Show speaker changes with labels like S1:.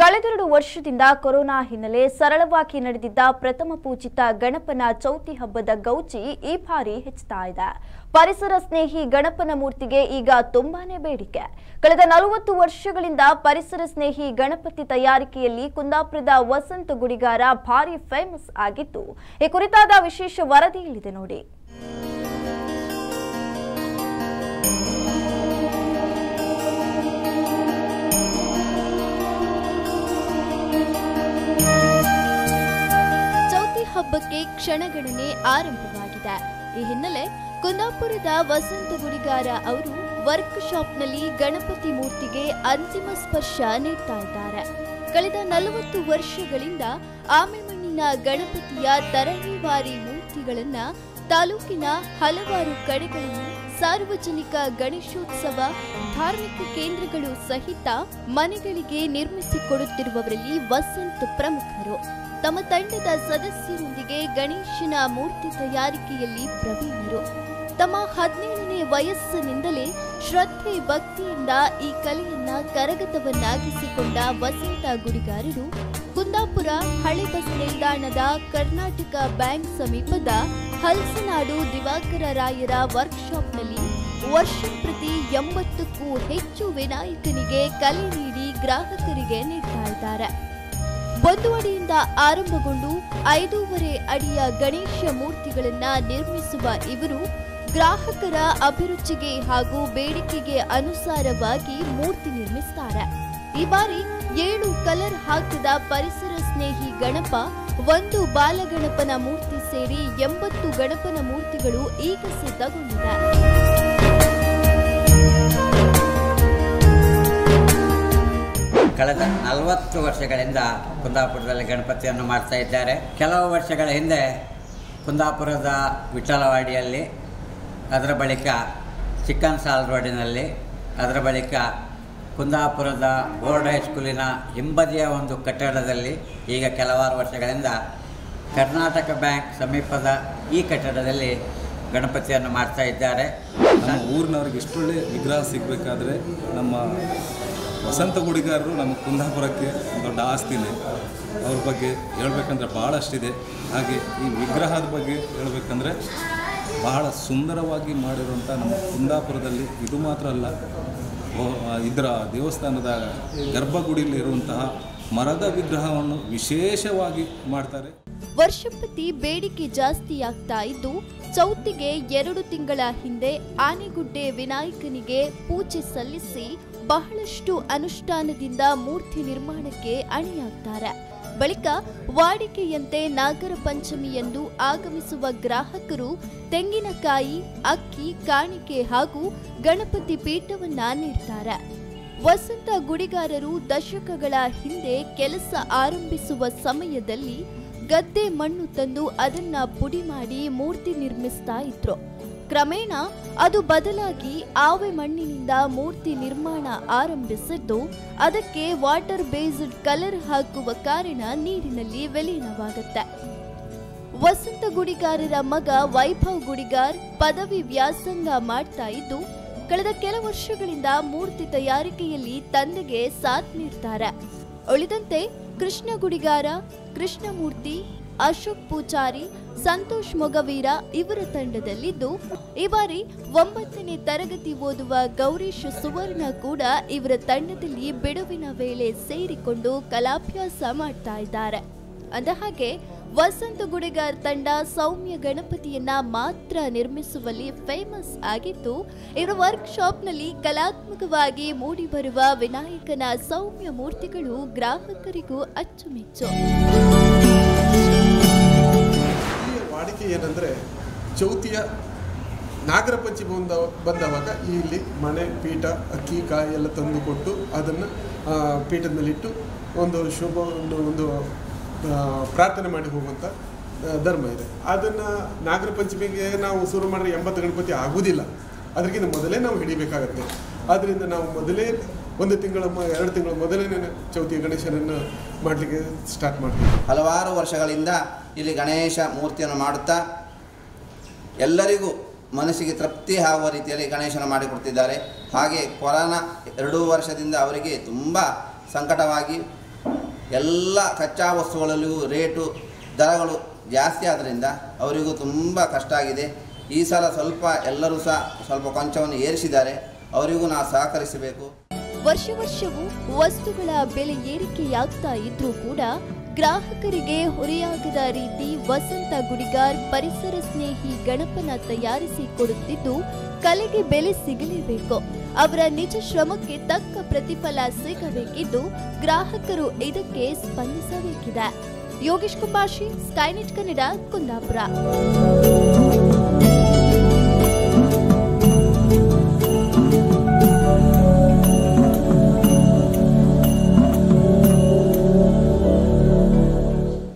S1: ಕಳೆದೆರಡು ವರ್ಷದಿಂದ ಕೊರೋನಾ ಹಿನ್ನೆಲೆ ಸರಳವಾಗಿ ನಡೆದಿದ್ದ ಪ್ರಥಮ ಪೂಜಿತ ಗಣಪನ ಚೌತಿ ಹಬ್ಬದ ಗೌಜಿ ಈ ಬಾರಿ ಹೆಚ್ಚುತ್ತಾ ಇದೆ ಪರಿಸರ ಸ್ನೇಹಿ ಗಣಪನ ಮೂರ್ತಿಗೆ ಈಗ ತುಂಬಾನೇ ಬೇಡಿಕೆ ಕಳೆದ ನಲವತ್ತು ವರ್ಷಗಳಿಂದ ಪರಿಸರ ಸ್ನೇಹಿ ಗಣಪತಿ ತಯಾರಿಕೆಯಲ್ಲಿ ಕುಂದಾಪುರದ ವಸಂತ ಗುಡಿಗಾರ ಭಾರಿ ಫೇಮಸ್ ಆಗಿದ್ದು ಈ ಕುರಿತಾದ ವಿಶೇಷ ವರದಿ ಇಲ್ಲಿದೆ ನೋಡಿ ಚೌತಿ ಹಬ್ಬಕ್ಕೆ ಕ್ಷಣಗಣನೆ ಆರಂಭವಾಗಿದೆ ಈ ಹಿನ್ನೆಲೆ ಕುಂದಾಪುರದ ವಸಂತ ಗುಡಿಗಾರ ಅವರು ವರ್ಕ್ ಶಾಪ್ನಲ್ಲಿ ಗಣಪತಿ ಮೂರ್ತಿಗೆ ಅಂತಿಮ ಸ್ಪರ್ಶ ನೀಡ್ತಾ ಇದ್ದಾರೆ ಕಳೆದ ನಲವತ್ತು ವರ್ಷಗಳಿಂದ ಆಮೆಮಣ್ಣಿನ ಗಣಪತಿಯ ತರಹೇವಾರಿ ಮೂರ್ತಿಗಳನ್ನ ತಾಲೂಕಿನ ಹಲವಾರು ಕಡೆಗಳಲ್ಲಿ ಸಾರ್ವಜನಿಕ ಗಣೇಶೋತ್ಸವ ಧಾರ್ಮಿಕ ಕೇಂದ್ರಗಳು ಸಹಿತ ಮನೆಗಳಿಗೆ ನಿರ್ಮಿಸಿಕೊಡುತ್ತಿರುವವರಲ್ಲಿ ವಸಂತ್ ಪ್ರಮುಖರು ತಮ್ಮ ತಂಡದ ಸದಸ್ಯರೊಂದಿಗೆ ಗಣೇಶನ ಮೂರ್ತಿ ತಯಾರಿಕೆಯಲ್ಲಿ ಪ್ರವೀಣರು ತಮ್ಮ ಹದಿನೇಳನೇ ವಯಸ್ಸಿನಿಂದಲೇ ಶ್ರದ್ಧೆ ಭಕ್ತಿಯಿಂದ ಈ ಕಲೆಯನ್ನ ಕರಗತವನ್ನಾಗಿಸಿಕೊಂಡ ವಸಂತ ಗುಡಿಗಾರರು ಕುಂದಾಪುರ ಹಳೆ ಬಸ್ ನಿಲ್ದಾಣದ ಕರ್ನಾಟಕ ಬ್ಯಾಂಕ್ ಸಮೀಪದ ಹಲ್ಸನಾಡು ದಿವಾಕರ ರಾಯರ ವರ್ಕ್ಶಾಪ್ನಲ್ಲಿ ವರ್ಷ ಪ್ರತಿ ಎಂಬತ್ತಕ್ಕೂ ಹೆಚ್ಚು ವಿನಾಯಕನಿಗೆ ಕಲೆ ನೀಡಿ ಗ್ರಾಹಕರಿಗೆ ನೀಡ್ತಾ ಇದ್ದಾರೆ ಒಂದು ಅಡಿಯಿಂದ ಆರಂಭಗೊಂಡು ಐದೂವರೆ ಅಡಿಯ ಗಣೇಶ ಮೂರ್ತಿಗಳನ್ನ ನಿರ್ಮಿಸುವ ಇವರು ಗ್ರಾಹಕರ ಅಭಿರುಚಿಗೆ ಹಾಗೂ ಬೇಡಿಕೆಗೆ ಅನುಸಾರವಾಗಿ ಮೂರ್ತಿ ನಿರ್ಮಿಸ್ತಾರೆ ಈ ಬಾರಿ ಏಳು ಕಲರ್ ಹಾಕಿದ ಪರಿಸರ ಸ್ನೇಹಿ ಗಣಪ ಒಂದು ಬಾಲಗಣಪನ ಮೂರ್ತಿ ಸೇರಿ ಎಂಬತ್ತು ಗಣಪನ ಮೂರ್ತಿಗಳು ಈಗ ಸಿದ್ಧಗೊಂಡಿದೆ
S2: ಕಳೆದ ನಲವತ್ತು ವರ್ಷಗಳಿಂದ ಕುಂದಾಪುರದಲ್ಲಿ ಗಣಪತಿಯನ್ನು ಮಾಡ್ತಾ ಇದ್ದಾರೆ ಕೆಲವು ವರ್ಷಗಳ ಹಿಂದೆ ಕುಂದಾಪುರದ ವಿಠಲವಾಡಿಯಲ್ಲಿ ಅದರ ಬಳಿಕ ಚಿಕ್ಕನ್ ಸಾಲ್ ರೋಡಿನಲ್ಲಿ ಅದರ ಬಳಿಕ ಕುಂದಾಪುರದ ಬೋರ್ಡ್ ಹೈಸ್ಕೂಲಿನ ಹಿಂಬದಿಯ ಒಂದು ಕಟ್ಟಡದಲ್ಲಿ ಈಗ ಕೆಲವಾರು ವರ್ಷಗಳಿಂದ ಕರ್ನಾಟಕ ಬ್ಯಾಂಕ್ ಸಮೀಪದ ಈ ಕಟ್ಟಡದಲ್ಲಿ ಗಣಪತಿಯನ್ನು ಮಾಡ್ತಾ ಇದ್ದಾರೆ
S3: ನಮ್ಮ ಊರಿನವ್ರಿಗೆ ಇಷ್ಟೊಳ್ಳೆ ವಿಗ್ರಹ ಸಿಗಬೇಕಾದ್ರೆ ನಮ್ಮ ವಸಂತ ಗುಡಿಗಾರರು ನಮ್ಮ ಕುಂದಾಪುರಕ್ಕೆ ದೊಡ್ಡ ಆಸ್ತಿನೇ ಅವ್ರ ಬಗ್ಗೆ ಹೇಳ್ಬೇಕಂದ್ರೆ ಭಾಳಷ್ಟಿದೆ ಹಾಗೆ ಈ ವಿಗ್ರಹದ ಬಗ್ಗೆ ಹೇಳ್ಬೇಕಂದ್ರೆ ಬಹಳ ಸುಂದರವಾಗಿ ಮಾಡಿರುವಂಥ ನಮ್ಮ ಕುಂದಾಪುರದಲ್ಲಿ ಇದು ಮಾತ್ರ ಅಲ್ಲ ಓ- ಇದರ ದೇವಸ್ಥಾನದ ಗರ್ಭಗುಡಿಯಲ್ಲಿ ಇರುವಂತಹ ಮರದ ವಿಗ್ರಹವನ್ನು ವಿಶೇಷವಾಗಿ ಮಾಡ್ತಾರೆ
S1: ವರ್ಷಪತಿ ಬೇಡಿಕೆ ಜಾಸ್ತಿಯಾಗ್ತಾ ಇದ್ದು ಚೌತಿಗೆ ಎರಡು ತಿಂಗಳ ಹಿಂದೆ ಆನೆಗುಡ್ಡೆ ವಿನಾಯಕನಿಗೆ ಪೂಜೆ ಸಲ್ಲಿಸಿ ಬಹಳಷ್ಟು ಅನುಷ್ಠಾನದಿಂದ ಮೂರ್ತಿ ನಿರ್ಮಾಣಕ್ಕೆ ಅಣಿಯಾಗ್ತಾರೆ ಬಳಿಕ ವಾಡಿಕೆಯಂತೆ ನಾಗರ ಪಂಚಮಿಯಂದು ಆಗಮಿಸುವ ಗ್ರಾಹಕರು ತೆಂಗಿನಕಾಯಿ ಅಕ್ಕಿ ಕಾಣಿಕೆ ಹಾಗೂ ಗಣಪತಿ ಪೀಠವನ್ನ ನೀಡ್ತಾರೆ ವಸಂತ ಗುಡಿಗಾರರು ದಶಕಗಳ ಹಿಂದೆ ಕೆಲಸ ಆರಂಭಿಸುವ ಸಮಯದಲ್ಲಿ ಗದ್ದೆ ಮಣ್ಣು ತಂದು ಅದನ್ನ ಪುಡಿ ಮಾಡಿ ಮೂರ್ತಿ ನಿರ್ಮಿಸ್ತಾ ಇದ್ರು ಕ್ರಮೇಣ ಅದು ಬದಲಾಗಿ ಆವೆ ಮಣ್ಣಿನಿಂದ ಮೂರ್ತಿ ನಿರ್ಮಾಣ ಆರಂಭಿಸಿದ್ದು ಅದಕ್ಕೆ ವಾಟರ್ ಬೇಸ್ಡ್ ಕಲರ್ ಹಾಕುವ ಕಾರಣ ನೀರಿನಲ್ಲಿ ವಿಲೀನವಾಗುತ್ತೆ ವಸಂತ ಗುಡಿಗಾರರ ಮಗ ವೈಭವ್ ಗುಡಿಗಾರ್ ಪದವಿ ವ್ಯಾಸಂಗ ಮಾಡ್ತಾ ಇದ್ದು ಕಳೆದ ಕೆಲ ವರ್ಷಗಳಿಂದ ಮೂರ್ತಿ ತಯಾರಿಕೆಯಲ್ಲಿ ತಂದೆಗೆ ಸಾಥ್ ನೀಡ್ತಾರೆ ಉಳಿದಂತೆ ಕೃಷ್ಣ ಗುಡಿಗಾರ ಕೃಷ್ಣಮೂರ್ತಿ ಅಶೋಕ್ ಪೂಜಾರಿ ಸಂತೋಷ್ ಮೊಗವೀರ ಇವರ ತಂಡದಲ್ಲಿದ್ದು ಈ ಬಾರಿ ಒಂಬತ್ತನೇ ತರಗತಿ ಓದುವ ಗೌರೀಶ್ ಸುವರ್ಣ ಕೂಡ ಇವರ ತಂಡದಲ್ಲಿ ಬಿಡುವಿನ ವೇಳೆ ಸೇರಿಕೊಂಡು ಕಲಾಭ್ಯಾಸ ಮಾಡ್ತಾ ಇದ್ದಾರೆ ಅಂದಹಾಗೆ ವಸಂತ ಗುಡಿಗಾರ್ ತಂಡ ಸೌಮ್ಯ ಗಣಪತಿಯನ್ನ ಮಾತ್ರ ನಿರ್ಮಿಸುವಲ್ಲಿ ಫೇಮಸ್ ಆಗಿದ್ದು ಇವರ ವರ್ಕ್ ಶಾಪ್ನಲ್ಲಿ ಕಲಾತ್ಮಕವಾಗಿ ಮೂಡಿಬರುವ ವಿನಾಯಕನ ಸೌಮ್ಯ ಮೂರ್ತಿಗಳು ಗ್ರಾಹಕರಿಗೂ ಅಚ್ಚುಮೆಚ್ಚು
S4: ಈ ವಾಡಿಕೆ ಏನಂದರೆ ಚೌತಿಯ ನಾಗರ ಪಂಚಮಿ ಬಂದ ಬಂದವಾಗ ಇಲ್ಲಿ ಮನೆ ಪೀಠ ಅಕ್ಕಿ ಕಾಯಿ ಎಲ್ಲ ತಂದು ಕೊಟ್ಟು ಅದನ್ನು ಪೀಠದ ಮೇಲಿಟ್ಟು ಒಂದು ಶುಭ ಒಂದು ಒಂದು ಆ, ಪ್ರಾರ್ಥನೆ ಮಾಡಿ ಹೋಗುವಂಥ ಆ, ಧರ್ಮ ಇದೆ ಅದನ್ನು ನಾಗರ ಪಂಚಮಿಗೆ ನಾವು ಶುರು ಮಾಡಿದ್ರೆ ಎಂಬತ್ತು ಗಣಪತಿ ಆಗುವುದಿಲ್ಲ ಅದಕ್ಕಿಂತ ಮೊದಲೇ ನಾವು ಹಿಡಿಬೇಕಾಗತ್ತೆ ಆದ್ದರಿಂದ ನಾವು ಮೊದಲೇ ಒಂದು ತಿಂಗಳ ಮ- ಎರಡು ತಿಂಗಳ ಮೊದಲೇ ಚೌತಿ ಗಣೇಶನನ್ನು ಮಾಡಲಿಕ್ಕೆ ಸ್ಟಾರ್ಟ್ ಮಾಡ್ತೀವಿ
S5: ಹಲವಾರು ವರ್ಷಗಳಿಂದ ಇಲ್ಲಿ ಗಣೇಶ ಮೂರ್ತಿಯನ್ನು ಮಾಡುತ್ತಾ ಎಲ್ಲರಿಗೂ ಮನಸ್ಸಿಗೆ ತೃಪ್ತಿ ಆಗುವ ರೀತಿಯಲ್ಲಿ ಗಣೇಶನ ಮಾಡಿಕೊಡ್ತಿದ್ದಾರೆ ಹಾಗೆ ಕೊರೋನಾ ಎರಡೂ ವರ್ಷದಿಂದ ಅವರಿಗೆ ತುಂಬ ಸಂಕಟವಾಗಿ ಎಲ್ಲ ಕಚ್ಚಾ ವಸ್ತುಗಳಲ್ಲಿಯೂ ರೇಟು ದರಗಳು ಜಾಸ್ತಿ ಆದ್ದರಿಂದ ಅವರಿಗೂ ತುಂಬ ಕಷ್ಟ ಆಗಿದೆ ಈ ಸಲ ಸ್ವಲ್ಪ ಎಲ್ಲರೂ ಸಹ ಸ್ವಲ್ಪ ಕೊಂಚವನ್ನು ಏರಿಸಿದ್ದಾರೆ ಅವರಿಗೂ ನಾವು ಸಹಕರಿಸಬೇಕು
S1: ವರ್ಷ ವರ್ಷವೂ ವಸ್ತುಗಳ ಬೆಲೆ ಏರಿಕೆಯಾಗ್ತಾ ಇದ್ರೂ ಕೂಡ ಗ್ರಾಹಕರಿಗೆ ಹೊರೆಯಾಗದ ರೀತಿ ವಸಂತ ಗುಡಿಗಾರ್ ಪರಿಸರ ಸ್ನೇಹಿ ಗಣಪನ ತಯಾರಿಸಿ ಕೊಡುತ್ತಿದ್ದು ಕಲೆಗೆ ಬೆಲೆ ಸಿಗಲೇಬೇಕು ಅವರ ನಿಜ ಶ್ರಮಕ್ಕೆ ತಕ್ಕ ಪ್ರತಿಫಲ ಸಿಗಬೇಕಿದ್ದು ಗ್ರಾಹಕರು ಇದಕ್ಕೆ ಸ್ಪಂದಿಸಬೇಕಿದೆ ಯೋಗೇಶ್ ಕುಂಬಾಶಿ ಸ್ಕೈನೆಟ್ ಕನ್ನಡ ಕುಂದಾಪುರ